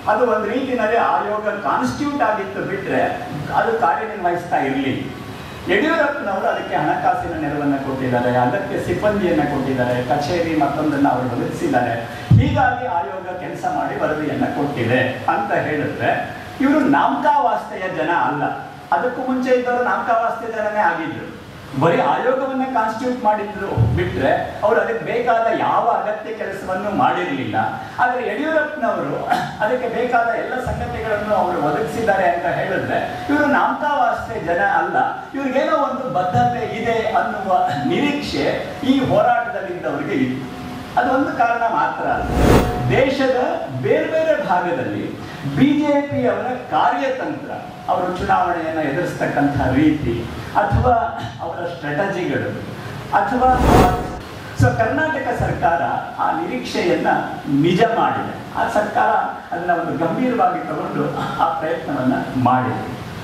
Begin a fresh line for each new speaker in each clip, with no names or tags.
ಅದು ಒಂದು ರೀತಿಯಲ್ಲಿ ಆಯೋಗ ಕಾನ್ಸ್ಟಿಟ್ಯೂಟ್ ಆಗಿತ್ತು ಬಿಟ್ರೆ ಅದು ಕಾರ್ಯನಿರ್ವಹಿಸ್ತಾ ಇರಲಿಲ್ಲ ಯಡಿಯೂರಪ್ಪನವರು ಅದಕ್ಕೆ ಹಣಕಾಸಿನ ನೆರವನ್ನು ಕೊಟ್ಟಿದ್ದಾರೆ ಅದಕ್ಕೆ ಸಿಬ್ಬಂದಿಯನ್ನು ಕೊಟ್ಟಿದ್ದಾರೆ ಕಚೇರಿ ಮತ್ತೊಂದನ್ನು ಅವರು ಒದಗಿಸಿದ್ದಾರೆ ಹೀಗಾಗಿ ಆಯೋಗ ಕೆಲಸ ಮಾಡಿ ವರದಿಯನ್ನು ಕೊಟ್ಟಿದೆ ಅಂತ ಹೇಳಿದ್ರೆ ಇವರು ನಾಮಕಾವಾಸ್ತೆಯ ಜನ ಅಲ್ಲ ಅದಕ್ಕೂ ಮುಂಚೆ ಇದ್ದವರು ನಾಮಕಾವಾಸ್ತೆಯ ಜನನೇ ಆಗಿದ್ರು ಬರೀ ಆಯೋಗವನ್ನ ಕಾನ್ಸ್ಟಿಟ್ಯೂಟ್ ಮಾಡಿದ್ರು ಬಿಟ್ರೆ ಅವರು ಅದಕ್ಕೆ ಬೇಕಾದ ಯಾವ ಅಗತ್ಯ ಕೆಲಸವನ್ನು ಮಾಡಿರಲಿಲ್ಲ ಆದರೆ ಯಡಿಯೂರಪ್ಪನವರು ಅದಕ್ಕೆ ಬೇಕಾದ ಎಲ್ಲ ಸಂಗತಿಗಳನ್ನು ಅವರು ಒದಗಿಸಿದ್ದಾರೆ ಅಂತ ಹೇಳಿದ್ರೆ ಇವರು ನಾಮಕಾವಾಸ್ತೆ ಜನ ಅಲ್ಲ ಇವ್ರಿಗೇನೋ ಒಂದು ಬದ್ಧತೆ ಇದೆ ಅನ್ನುವ ನಿರೀಕ್ಷೆ ಈ ಹೋರಾಟದಲ್ಲಿದ್ದವರಿಗೆ ಇತ್ತು ಅದು ಒಂದು ಕಾರಣ ಮಾತ್ರ ಅಲ್ಲ ದೇಶದ ಬೇರೆ ಬೇರೆ ಭಾಗದಲ್ಲಿ ಬಿಜೆಪಿಯವರ ಕಾರ್ಯತಂತ್ರ ಅವರು ಚುನಾವಣೆಯನ್ನು ಎದುರಿಸ್ತಕ್ಕಂಥ ರೀತಿ ಅಥವಾ ಅವರ ಸ್ಟ್ರಾಟಜಿಗಳು ಅಥವಾ ಸೊ ಕರ್ನಾಟಕ ಸರ್ಕಾರ ಆ ನಿರೀಕ್ಷೆಯನ್ನ ನಿಜ ಮಾಡಿದೆ ಆ ಸರ್ಕಾರ ಅದನ್ನ ಒಂದು ಗಂಭೀರವಾಗಿ ತಗೊಂಡು ಆ ಪ್ರಯತ್ನವನ್ನ ಮಾಡಿದೆ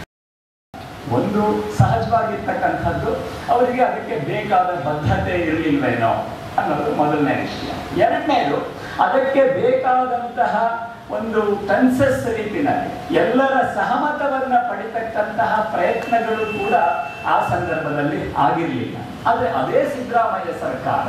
ಒಂದು ಸಹಜವಾಗಿರ್ತಕ್ಕಂಥದ್ದು ಅವರಿಗೆ ಅದಕ್ಕೆ ಬೇಕಾದ ಬದ್ಧತೆ ಇರಲಿಲ್ವೇನೋ ಅನ್ನೋದು ಮೊದಲನೇ ವಿಷಯ ಎರಡನೇದು ಅದಕ್ಕೆ ಬೇಕಾದಂತಹ ಒಂದು ಕನ್ಸಸ್ ರೀತಿನಲ್ಲಿ ಎಲ್ಲರ ಸಹಮತವನ್ನ ಪಡಿತಕ್ಕಂತಹ ಪ್ರಯತ್ನಗಳು ಕೂಡ ಆ ಸಂದರ್ಭದಲ್ಲಿ ಆಗಿರಲಿಲ್ಲ ಆದರೆ ಅದೇ ಸಿದ್ದರಾಮಯ್ಯ ಸರ್ಕಾರ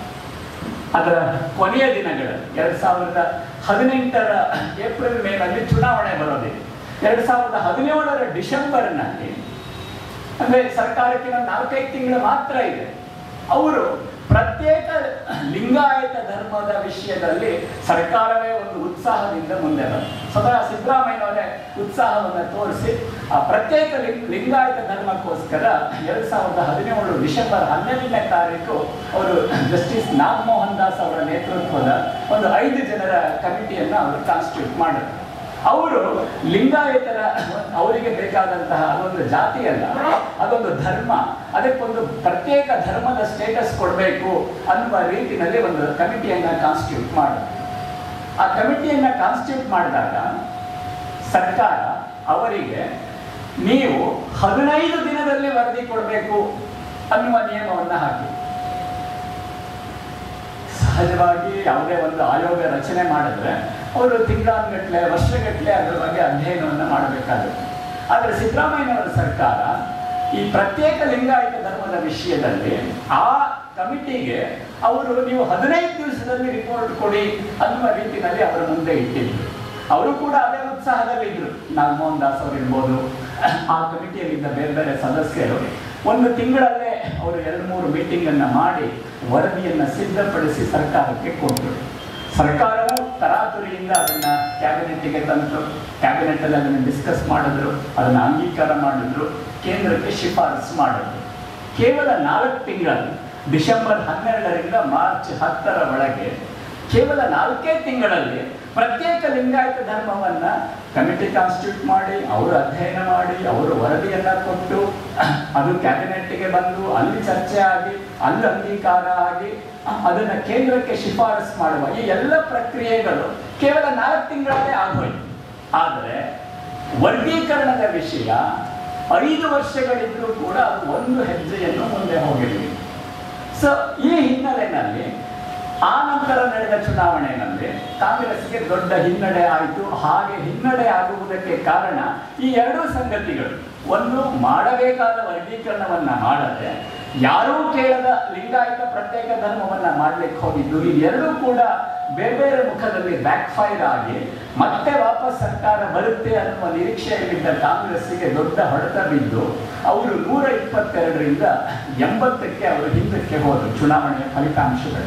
ಅದರ ಕೊನೆಯ ದಿನಗಳಲ್ಲಿ ಎರಡ್ ಸಾವಿರದ ಹದಿನೆಂಟರ ಏಪ್ರಿಲ್ ಮೇನಲ್ಲಿ ಚುನಾವಣೆ ಬರೋದಿದೆ ಎರಡ್ ಸಾವಿರದ ಹದಿನೇಳರ ಡಿಸೆಂಬರ್ನಲ್ಲಿ ಅಂದ್ರೆ ಸರ್ಕಾರಕ್ಕೆ ಇನ್ನೊಂದು ನಾಲ್ಕೈದು ತಿಂಗಳು ಮಾತ್ರ ಇದೆ ಅವರು ಪ್ರತ್ಯೇಕ ಲಿಂಗಾಯತ ಧರ್ಮದ ವಿಷಯದಲ್ಲಿ ಸರ್ಕಾರವೇ ಒಂದು ಉತ್ಸಾಹದಿಂದ ಮುಂದೆ ಬಂತು ಸ್ವತಃ ಸಿದ್ದರಾಮಯ್ಯನವರೇ ಉತ್ಸಾಹವನ್ನು ತೋರಿಸಿ ಆ ಪ್ರತ್ಯೇಕ ಲಿಂಗ್- ಲಿಂಗಾಯತ ಧರ್ಮಕ್ಕೋಸ್ಕರ ಎರಡ್ ಸಾವಿರದ ಹದಿನೇಳು ಡಿಸೆಂಬರ್ ಹನ್ನೆರಡನೇ ತಾರೀಕು ಅವರು ಜಸ್ಟಿಸ್ ನಾಗಮೋಹನ್ ದಾಸ್ ಅವರ ನೇತೃತ್ವದ ಒಂದು ಐದು ಜನರ ಕಮಿಟಿಯನ್ನ ಅವರು ಕಾನ್ಸ್ಟಿಟ್ಯೂಟ್ ಮಾಡಿದ್ರು ಅವರು ಲಿಂಗಾಯತರ ಅವರಿಗೆ ಬೇಕಾದಂತಹ ಅದೊಂದು ಜಾತಿ ಅಲ್ಲ ಅದೊಂದು ಧರ್ಮ ಅದಕ್ಕೊಂದು ಪ್ರತ್ಯೇಕ ಧರ್ಮದ ಸ್ಟೇಟಸ್ ಕೊಡಬೇಕು ಅನ್ನುವ ರೀತಿಯಲ್ಲಿ ಒಂದು ಕಮಿಟಿಯನ್ನ ಕಾನ್ಸ್ಟಿಟ್ಯೂಟ್ ಮಾಡಿದ್ರು ಆ ಕಮಿಟಿಯನ್ನ ಕಾನ್ಸ್ಟಿಟ್ಯೂಟ್ ಮಾಡಿದಾಗ ಸರ್ಕಾರ ಅವರಿಗೆ ನೀವು ಹದಿನೈದು ದಿನದಲ್ಲಿ ವರದಿ ಕೊಡಬೇಕು ಅನ್ನುವ ನಿಯಮವನ್ನು ಹಾಕಿ ಸಹಜವಾಗಿ ಯಾವುದೇ ಒಂದು ಆಯೋಗ ರಚನೆ ಮಾಡಿದ್ರೆ ಅವರು ತಿಂಗಳಾನ್ಗಟ್ಲೆ ವರ್ಷಗಟ್ಟಲೆ ಅದರ ಬಗ್ಗೆ ಅಧ್ಯಯನವನ್ನು ಮಾಡಬೇಕಾಗುತ್ತೆ ಆದರೆ ಸಿದ್ದರಾಮಯ್ಯನವರ ಸರ್ಕಾರ ಈ ಪ್ರತ್ಯೇಕ ಲಿಂಗಾಯತ ಧರ್ಮದ ವಿಷಯದಲ್ಲಿ ಆ ಕಮಿಟಿಗೆ ಅವರು ನೀವು ಹದಿನೈದು ದಿವಸದಲ್ಲಿ ರಿಪೋರ್ಟ್ ಕೊಡಿ ಅನ್ನುವ ರೀತಿಯಲ್ಲಿ ಅವರ ಮುಂದೆ ಇಟ್ಟಿದ್ರು ಅವರು ಕೂಡ ಅದೇ ಉತ್ಸಾಹದಲ್ಲಿ ಇದ್ರು ನಾಗಮೋಹನ್ ದಾಸ್ ಅವರು ಇರ್ಬೋದು ಆ ಕಮಿಟಿಯಲ್ಲಿದ್ದ ಬೇರೆ ಬೇರೆ ಸದಸ್ಯರು ಒಂದು ತಿಂಗಳಲ್ಲೇ ಅವರು ಎರಡು ಮೂರು ಮೀಟಿಂಗ್ ಅನ್ನ ಮಾಡಿ ವರದಿಯನ್ನ ಸಿದ್ಧಪಡಿಸಿ ಸರ್ಕಾರಕ್ಕೆ ಕೊಟ್ಟರು ಸರ್ಕಾರವು ತರಾತುರಿಯಿಂದ ಅದನ್ನ ಕ್ಯಾಬಿನೆಟ್ಗೆ ತಂತು ಕ್ಯಾಬಿನೆಟ್ ಅಲ್ಲಿ ಅದನ್ನ ಡಿಸ್ಕಸ್ ಮಾಡಿದ್ರು ಅದನ್ನ ಅಂಗೀಕಾರ ಮಾಡಿದ್ರು ಕೇಂದ್ರಕ್ಕೆ ಶಿಫಾರಸು ಮಾಡಿದ್ರು ಕೇವಲ ನಾಲ್ಕು ತಿಂಗಳಲ್ಲಿ ಡಿಸೆಂಬರ್ ಹನ್ನೆರಡರಿಂದ ಮಾರ್ಚ್ ಹತ್ತರ ಒಳಗೆ ಕೇವಲ ನಾಲ್ಕೇ ತಿಂಗಳಲ್ಲಿ ಪ್ರತ್ಯೇಕ ಲಿಂಗಾಯತ ಧರ್ಮವನ್ನ ಕಮಿಟಿ ಕಾನ್ಸ್ಟಿಟ್ಯೂಟ್ ಮಾಡಿ ಅವರು ಅಧ್ಯಯನ ಮಾಡಿ ಅವರು ವರದಿಯನ್ನ ಕೊಟ್ಟು ಅದು ಕ್ಯಾಬಿನೆಟ್ಗೆ ಬಂದು ಅಲ್ಲಿ ಚರ್ಚೆ ಆಗಿ ಅಲ್ಲಿ ಅಂಗೀಕಾರ ಆಗಿ ಅದನ್ನ ಕೇಂದ್ರಕ್ಕೆ ಶಿಫಾರಸು ಮಾಡುವ ಈ ಎಲ್ಲ ಪ್ರಕ್ರಿಯೆಗಳು ಕೇವಲ ನಾಲ್ಕು ತಿಂಗಳಲ್ಲೇ ಆಗೋಯ್ತು ಆದರೆ ವರ್ಗೀಕರಣದ ವಿಷಯ ಐದು ವರ್ಷಗಳಿದ್ರೂ ಕೂಡ ಅದು ಒಂದು ಹೆಜ್ಜೆಯನ್ನು ಮುಂದೆ ಹೋಗಿರಲಿಲ್ಲ ಸೊ ಈ ಹಿನ್ನೆಲೆಯಲ್ಲಿ ಆ ನಂತರ ನಡೆದ ಚುನಾವಣೆಯಲ್ಲಿ ಕಾಂಗ್ರೆಸ್ಗೆ ದೊಡ್ಡ ಹಿನ್ನಡೆ ಆಯಿತು ಹಾಗೆ ಹಿನ್ನಡೆ ಆಗುವುದಕ್ಕೆ ಕಾರಣ ಈ ಎರಡೂ ಸಂಗತಿಗಳು ಒಂದು ಮಾಡಬೇಕಾದ ವರ್ಗೀಕರಣವನ್ನ ಮಾಡದೆ ಯಾರೂ ಕೇಳದ ಲಿಂಗಾಯತ ಪ್ರತ್ಯೇಕ ಧರ್ಮವನ್ನ ಮಾಡ್ಲಿಕ್ಕೆ ಹೋಗಿದ್ದು ಈ ಎರಡೂ ಕೂಡ ಬೇರೆ ಬೇರೆ ಮುಖದಲ್ಲಿ ಬ್ಯಾಕ್ ಫೈರ್ ಆಗಿ ಮತ್ತೆ ವಾಪಸ್ ಸರ್ಕಾರ ಬರುತ್ತೆ ಅನ್ನುವ ನಿರೀಕ್ಷೆಯಲ್ಲಿದ್ದ ಕಾಂಗ್ರೆಸ್ಸಿಗೆ ದೊಡ್ಡ ಹೊಡೆತ ಬಿದ್ದು ಅವರು ನೂರ ಇಪ್ಪತ್ತೆರಡರಿಂದ ಎಂಬತ್ತಕ್ಕೆ ಅವರು ಹಿಂದಕ್ಕೆ ಹೋದರು ಚುನಾವಣೆಯ ಫಲಿತಾಂಶಗಳು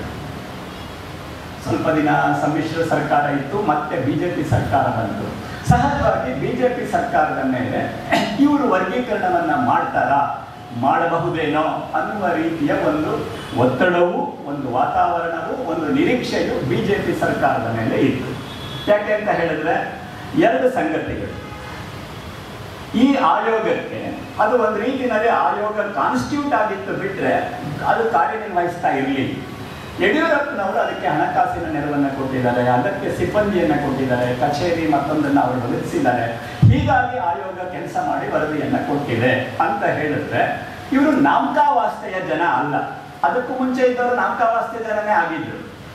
ಸ್ವಲ್ಪ ದಿನ ಸಮ್ಮಿಶ್ರ ಸರ್ಕಾರ ಇತ್ತು ಮತ್ತೆ ಬಿಜೆಪಿ ಸರ್ಕಾರ ಬಂತು ಸಹಜವಾಗಿ ಬಿಜೆಪಿ ಸರ್ಕಾರದ ಮೇಲೆ ಇವರು ವರ್ಗೀಕರಣವನ್ನ ಮಾಡ್ತಾರಾ ಮಾಡಬಹುದೇನೋ ಅನ್ನುವ ರೀತಿಯ ಒಂದು ಒತ್ತಡವು ಒಂದು ವಾತಾವರಣವು ಒಂದು ನಿರೀಕ್ಷೆಯು ಬಿಜೆಪಿ ಸರ್ಕಾರದ ಮೇಲೆ ಇತ್ತು ಯಾಕೆ ಅಂತ ಹೇಳಿದ್ರೆ ಎರಡು ಸಂಗತಿಗಳು ಈ ಆಯೋಗಕ್ಕೆ ಅದು ಒಂದು ರೀತಿಯಲ್ಲಿ ಆಯೋಗ ಕಾನ್ಸ್ಟಿಟ್ಯೂಟ್ ಆಗಿತ್ತು ಬಿಟ್ರೆ ಅದು ಕಾರ್ಯನಿರ್ವಹಿಸ್ತಾ ಇರಲಿಲ್ಲ ಯಡಿಯೂರಪ್ಪನವರು ಅದಕ್ಕೆ ಹಣಕಾಸಿನ ನೆರವನ್ನು ಕೊಟ್ಟಿದ್ದಾರೆ ಅದಕ್ಕೆ ಸಿಬ್ಬಂದಿಯನ್ನ ಕೊಟ್ಟಿದ್ದಾರೆ ಕಚೇರಿ ಮತ್ತೊಂದನ್ನು ಅವರು ಒದಗಿಸಿದ್ದಾರೆ ಹೀಗಾಗಿ ಆಯೋಗ ಕೆಲಸ ಮಾಡಿ ವರದಿಯನ್ನ ಕೊಟ್ಟಿದೆ ಅಂತ ಹೇಳಿದ್ರೆ ಇವರು ನಾಮಕಾವಾಸ್ತೆಯ ಜನ ಅಲ್ಲ ಅದಕ್ಕೂ ಮುಂಚೆ ಇದ್ದವರು ನಾಮಕಾವಾಸ್ತೆ ಜನನೇ ಆಗಿದ್ರು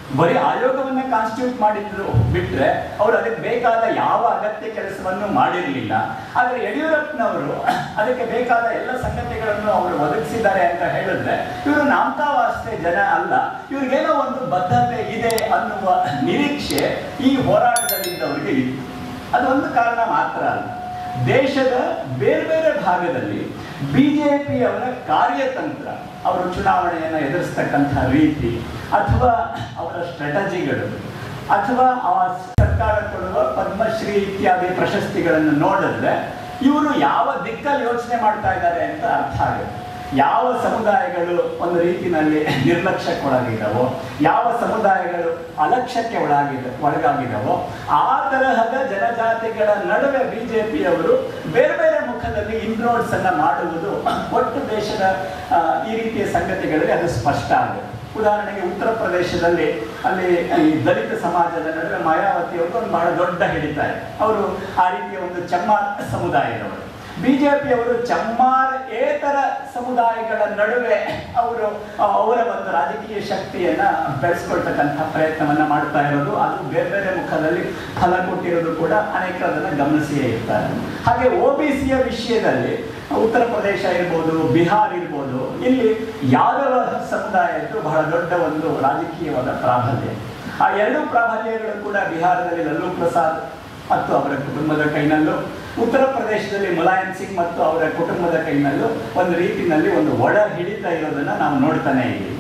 ಬರೀ ಆಯೋಗವನ್ನ ಕಾನ್ಸ್ಟಿಟ್ಯೂಟ್ ಮಾಡಿದ್ರು ಬಿಟ್ರೆ ಅವರು ಅದಕ್ಕೆ ಬೇಕಾದ ಯಾವ ಅಗತ್ಯ ಕೆಲಸವನ್ನು ಮಾಡಿರಲಿಲ್ಲ ಆದರೆ ಯಡಿಯೂರಪ್ಪನವರು ಅದಕ್ಕೆ ಬೇಕಾದ ಎಲ್ಲ ಸಂಗತಿಗಳನ್ನು ಅವರು ಒದಗಿಸಿದ್ದಾರೆ ಅಂತ ಹೇಳಿದ್ರೆ ಇವರು ನಾಮಕಾವಾಸ್ತೆ ಜನ ಅಲ್ಲ ಇವ್ರಿಗೇನೋ ಒಂದು ಬದ್ಧತೆ ಇದೆ ಅನ್ನುವ ನಿರೀಕ್ಷೆ ಈ ಹೋರಾಟದಲ್ಲಿದ್ದವರಿಗೆ ಇತ್ತು ಅದು ಒಂದು ಕಾರಣ ಮಾತ್ರ ಅಲ್ಲ ದೇಶದ ಬೇರೆ ಬೇರೆ ಭಾಗದಲ್ಲಿ ಬಿಜೆಪಿಯವರ ಕಾರ್ಯತಂತ್ರ ಅವರು ಚುನಾವಣೆಯನ್ನು ಎದುರಿಸ್ತಕ್ಕಂಥ ರೀತಿ ಅಥವಾ ಅವರ ಸ್ಟ್ರಾಟಜಿಗಳು ಅಥವಾ ಆ ಸರ್ಕಾರ ಕೊಡುವ ಪದ್ಮಶ್ರೀ ಇತ್ಯಾದಿ ಪ್ರಶಸ್ತಿಗಳನ್ನು ನೋಡಿದ್ರೆ ಇವರು ಯಾವ ದಿಕ್ಕಲ್ಲಿ ಯೋಚನೆ ಮಾಡ್ತಾ ಇದ್ದಾರೆ ಅಂತ ಅರ್ಥ ಆಗುತ್ತೆ ಯಾವ ಸಮುದಾಯಗಳು ಒಂದು ರೀತಿನಲ್ಲಿ ನಿರ್ಲಕ್ಷ್ಯಕ್ಕೊಳಗಿದವೋ ಯಾವ ಸಮುದಾಯಗಳು ಅಲಕ್ಷ್ಯಕ್ಕೆ ಒಳಗಿದ ಒಳಗಾಗಿದವೋ ಆ ತರಹದ ಜನಜಾತಿಗಳ ನಡುವೆ ಬಿಜೆಪಿಯವರು ಬೇರೆ ಬೇರೆ ಮುಖದಲ್ಲಿ ಇನ್ರೋಡ್ಸ್ ಅನ್ನ ಮಾಡುವುದು ಒಟ್ಟು ದೇಶದ ಆ, ಈ ರೀತಿಯ ಸಂಗತಿಗಳಲ್ಲಿ ಅದು ಸ್ಪಷ್ಟ ಆಗುತ್ತೆ ಉದಾಹರಣೆಗೆ ಉತ್ತರ ಪ್ರದೇಶದಲ್ಲಿ ಅಲ್ಲಿ ಈ ದಲಿತ ಸಮಾಜದ ನಡುವೆ ಮಾಯಾವತಿ ಅವರು ಒಂದು ಬಹಳ ದೊಡ್ಡ ಹಿಡಿತ ಇದೆ ಅವರು ಆ ರೀತಿಯ ಒಂದು ಚಮ್ಮಾರ್ ಸಮುದಾಯದವರು ಬಿಜೆಪಿಯವರು ಚಮ್ಮಾರ್ ಏತರ ಸಮುದಾಯಗಳ ನಡುವೆ ಅವರು ಆ, ಅವರ ಒಂದು ರಾಜಕೀಯ ಶಕ್ತಿಯನ್ನ ಬೆಳೆಸ್ಕೊಳ್ತಕ್ಕಂಥ ಪ್ರಯತ್ನವನ್ನ ಮಾಡ್ತಾ ಇರೋದು ಅದು ಬೇರೆ ಬೇರೆ ಮುಖದಲ್ಲಿ ಫಲ ಕೊಟ್ಟಿರೋದು ಕೂಡ ಅನೇಕರು ಅದನ್ನ ಗಮನಿಸಿಯೇ ಇರ್ತಾರೆ ಹಾಗೆ ಒ ಬಿ ಸಿಯ ವಿಷಯದಲ್ಲಿ ಉತ್ತರ ಪ್ರದೇಶ ಇರ್ಬೋದು ಬಿಹಾರ್ ಇರ್ಬೋದು ಇಲ್ಲಿ ಯಾದವ ಸಮುದಾಯದ್ದು ಬಹಳ ದೊಡ್ಡ ಒಂದು ರಾಜಕೀಯವಾದ ಪ್ರಾಬಲ್ಯ ಆ ಎರಡು ಪ್ರಾಬಲ್ಯಗಳು ಕೂಡ ಬಿಹಾರದಲ್ಲಿ ಲಲ್ಲೂ ಪ್ರಸಾದ್ ಮತ್ತು ಅವರ ಕುಟುಂಬದ ಕೈನಲ್ಲೂ ಉತ್ತರ ಪ್ರದೇಶದಲ್ಲಿ ಮುಲಾಯಂ ಸಿಂಗ್ ಮತ್ತು ಅವರ ಕುಟುಂಬದ ಕೈನಲ್ಲೂ ಒಂದು ರೀತಿಯಲ್ಲಿ ಒಂದು ಒಳ ಹಿಡಿತ ಇರೋದನ್ನ ನಾವು ನೋಡ್ತಾನೆ ಇದ್ದೀವಿ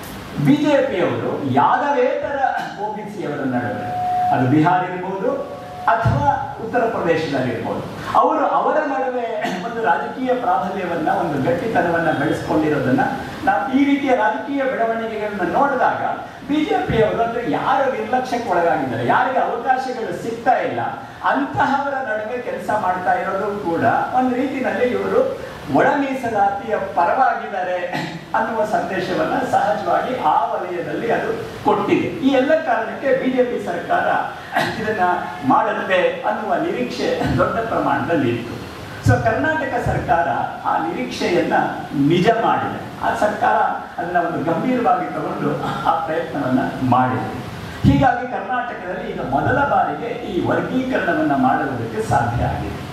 ಬಿಜೆಪಿಯವರು ಯಾದವೇತರ ಒಬಿಸಿಯವರ ನಡುವೆ ಅದು ಬಿಹಾರ್ ಇರ್ಬೋದು ಅಥವಾ ಉತ್ತರ ಪ್ರದೇಶದಲ್ಲಿ ಇರ್ಬೋದು ಅವರು ಅವರ ನಡುವೆ ಒಂದು ರಾಜಕೀಯ ಪ್ರಾಬಲ್ಯವನ್ನ ಒಂದು ಗಟ್ಟಿತನವನ್ನ ಬೆಳೆಸ್ಕೊಂಡಿರೋದನ್ನ ನಾವು ಈ ರೀತಿಯ ರಾಜಕೀಯ ಬೆಳವಣಿಗೆಗಳನ್ನ ನೋಡಿದಾಗ ಬಿಜೆಪಿಯವರು ಅಂದ್ರೆ ಯಾರು ನಿರ್ಲಕ್ಷ್ಯಕ್ಕೆ ಒಳಗಾಗಿದ್ದಾರೆ ಯಾರಿಗೆ ಅವಕಾಶಗಳು ಸಿಗ್ತಾ ಇಲ್ಲ ಅಂತಹವರ ನಡುವೆ ಕೆಲಸ ಮಾಡ್ತಾ ಇರೋದು ಕೂಡ ಒಂದು ರೀತಿಯಲ್ಲಿ ಇವರು ಒಳ ಮೀಸಲಾತಿಯ ಪರವಾಗಿದ್ದಾರೆ ಅನ್ನುವ ಸಂದೇಶವನ್ನ ಸಹಜವಾಗಿ ಆ ವಲಯದಲ್ಲಿ ಅದು ಕೊಟ್ಟಿದೆ ಈ ಎಲ್ಲ ಕಾರಣಕ್ಕೆ ಬಿಜೆಪಿ ಸರ್ಕಾರ ಇದನ್ನ ಮಾಡುತ್ತೆ ಅನ್ನುವ ನಿರೀಕ್ಷೆ ದೊಡ್ಡ ಪ್ರಮಾಣದಲ್ಲಿ ಇತ್ತು ಸೊ ಕರ್ನಾಟಕ ಸರ್ಕಾರ ಆ ನಿರೀಕ್ಷೆಯನ್ನ ನಿಜ ಮಾಡಿದೆ ಆ ಸರ್ಕಾರ ಅದನ್ನ ಒಂದು ಗಂಭೀರವಾಗಿ ತಗೊಂಡು ಆ ಪ್ರಯತ್ನವನ್ನ ಮಾಡಿದೆ ಹೀಗಾಗಿ ಕರ್ನಾಟಕದಲ್ಲಿ ಈಗ ಮೊದಲ ಬಾರಿಗೆ ಈ ವರ್ಗೀಕರಣವನ್ನ ಮಾಡುವುದಕ್ಕೆ ಸಾಧ್ಯ ಆಗಿದೆ